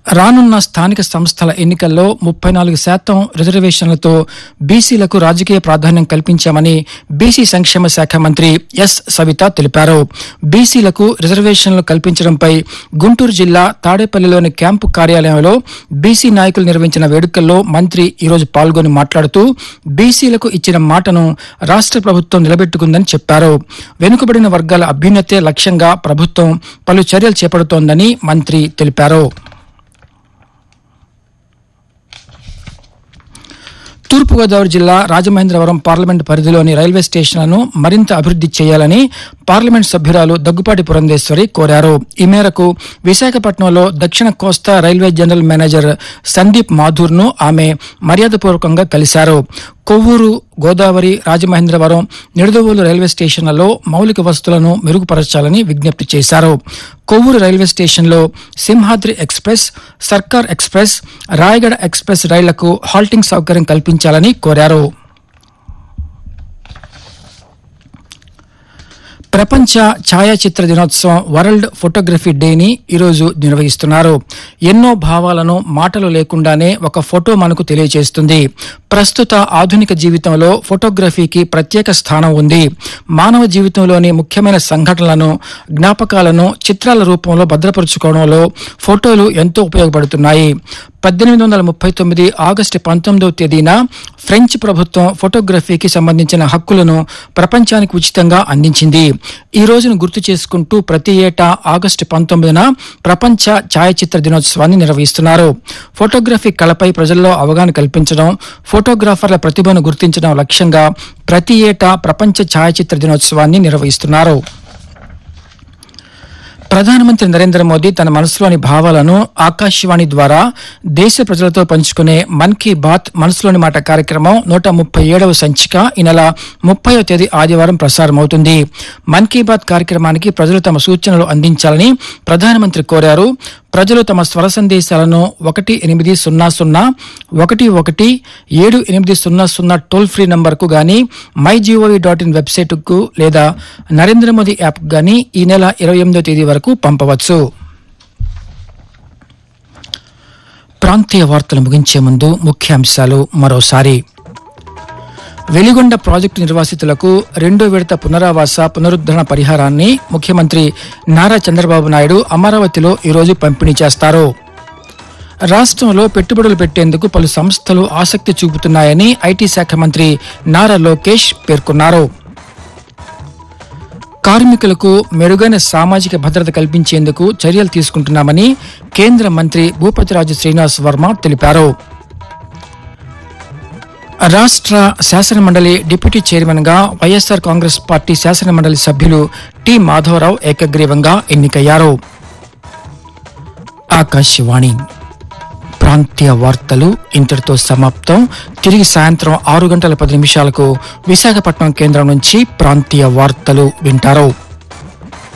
రానున్న స్థానిక సంస్థల ఎన్నికల్లో ముప్పై నాలుగు శాతం రిజర్వేషన్లతో బీసీలకు రాజకీయ ప్రాధాన్యం కల్పించామని బీసీ సంక్షేమ శాఖ మంత్రి ఎస్ సవిత తెలిపారు బీసీలకు రిజర్వేషన్లు కల్పించడంపై గుంటూరు జిల్లా తాడేపల్లిలోని క్యాంపు కార్యాలయంలో బీసీ నాయకులు నిర్వహించిన వేడుకల్లో మంత్రి ఈరోజు పాల్గొని మాట్లాడుతూ బీసీలకు ఇచ్చిన మాటను రాష్ట్ర ప్రభుత్వం నిలబెట్టుకుందని చెప్పారు వెనుకబడిన వర్గాల అభ్యున్నతే లక్ష్యంగా ప్రభుత్వం పలు చర్యలు చేపడుతోందని మంత్రి తెలిపారు తూర్పుగోదావరి జిల్లా రాజమహేంద్రవరం పార్లమెంట్ పరిధిలోని రైల్వే స్టేషన్లను మరింత అభివృద్ది చేయాలని పార్లమెంట్ సభ్యురాలు దగ్గుపాటి పురంధేశ్వరి కోరారు ఈ మేరకు విశాఖపట్నంలో దక్షిణ కోస్తా railway general manager Sandeep Mathur ను ఆమె మర్యాదపూర్వకంగా కలిశారు కొవ్వూరు గోదావరి రాజమహేంద్రవరం నిడదవోలు రైల్వే స్టేషన్లలో మౌలిక వసతులను మెరుగుపరచాలని విజ్ఞప్తి చేశారు కొవ్వూరు రైల్వే స్టేషన్లో Simhadri express Sarkar express Rayagada express రైళ్లకు హాల్టింగ్ సౌకర్యం కల్పించాలని కోరారు ప్రపంచ ఛాయాచిత్ర దినోత్సవం వరల్డ్ ఫోటోగ్రఫీ డేని ఈరోజు నిర్వహిస్తున్నారు ఎన్నో భావాలను మాటలు లేకుండానే ఒక ఫోటో మనకు తెలియజేస్తుంది ప్రస్తుత ఆధునిక జీవితంలో ఫోటోగ్రఫీకి ప్రత్యేక స్థానం ఉంది మానవ జీవితంలోని ముఖ్యమైన సంఘటనలను జ్ఞాపకాలను చిత్రాల రూపంలో భద్రపరుచుకోవడంలో ఫోటోలు ఎంతో ఉపయోగపడుతున్నాయి పద్దెనిమిది వందల ముప్పై తొమ్మిది ఆగస్టు పంతొమ్మిదవ తేదీన ఫ్రెంచ్ ప్రభుత్వం ఫోటోగ్రఫీకి సంబంధించిన హక్కులను ప్రపంచానికి ఉచితంగా అందించింది ఈ రోజును గుర్తు చేసుకుంటూ ప్రతి ఏటా ఆగస్టు పంతొమ్మిదిన ప్రపంచ ఛాయాచిత్ర దినోత్సవాన్ని నిర్వహిస్తున్నారు ఫోటోగ్రఫీ కళపై ప్రజల్లో అవగాహన కల్పించడం ఫోటోగ్రాఫర్ల ప్రతిభను గుర్తించడం లక్ష్యంగా ప్రతి ఏటా ప్రపంచ ఛాయాచిత్ర దినోత్సవాన్ని నిర్వహిస్తున్నారు ప్రధానమంత్రి నరేంద్ర మోదీ తన మనసులోని భావాలను ఆకాశవాణి ద్వారా దేశ ప్రజలతో పంచుకునే మన్ కీ బాత్ మనసులోని మాట కార్యక్రమం నూట ముప్పై ఏడవ సంచిక ఈ నెల ముప్పైవ తేదీ ఆదివారం ప్రసారమవుతుంది మన్ కీ బాత్ కార్యక్రమానికి ప్రజలు తమ సూచనలు అందించాలని ప్రధానమంత్రి కోరారు ప్రజలు తమ స్వర సందేశాలను ఒకటి ఎనిమిది సున్నా సున్నా ఒకటి ఒకటి ఏడు ఎనిమిది సున్నా సున్నా టోల్ ఫ్రీ నంబర్కు గాని మై జీఓవి డాట్ ఇన్ వెబ్సైట్కు లేదా నరేంద్ర మోదీ యాప్ గాని ఈ నెల ఇరవై ఎనిమిదో తేదీ వరకు పంపవచ్చు ప్రాంతీయ వార్తలు ముగించే ముందు ముఖ్యాంశాలు మరోసారి వెలిగొండ ప్రాజెక్టు నిర్వాసితులకు రెండో విడత పునరావాస పునరుద్ధరణ పరిహారాన్ని ముఖ్యమంత్రి నారా చంద్రబాబు నాయుడు అమరావతిలో ఈరోజు పంపిణీ చేస్తారు రాష్ట్రంలో పెట్టుబడులు పెట్టేందుకు పలు సంస్థలు ఆసక్తి చూపుతున్నాయని ఐటీ శాఖ మంత్రి నారా లోకేష్ పేర్కొన్నారు కార్మికులకు మెరుగైన సామాజిక భద్రత కల్పించేందుకు చర్యలు తీసుకుంటున్నామని కేంద్ర మంత్రి భూపతిరాజు శ్రీనివాస్ వర్మ తెలిపారు రాష్ట్ర శాసనమండలి డిప్యూటీ చైర్మన్ గా వైఎస్ఆర్ కాంగ్రెస్ పార్టీ శాసనమండలి సభ్యులు టి మాధవరావు ఏకగ్రీవంగా ఎన్నికయ్యారు ఆకాశవాణి ప్రాంతీయ వార్తలు ఇంతటితో సమాప్తం తిరిగి సాయంత్రం ఆరు గంటల పది నిమిషాలకు విశాఖపట్నం కేంద్రం నుంచి ప్రాంతీయ వార్తలు వింటారు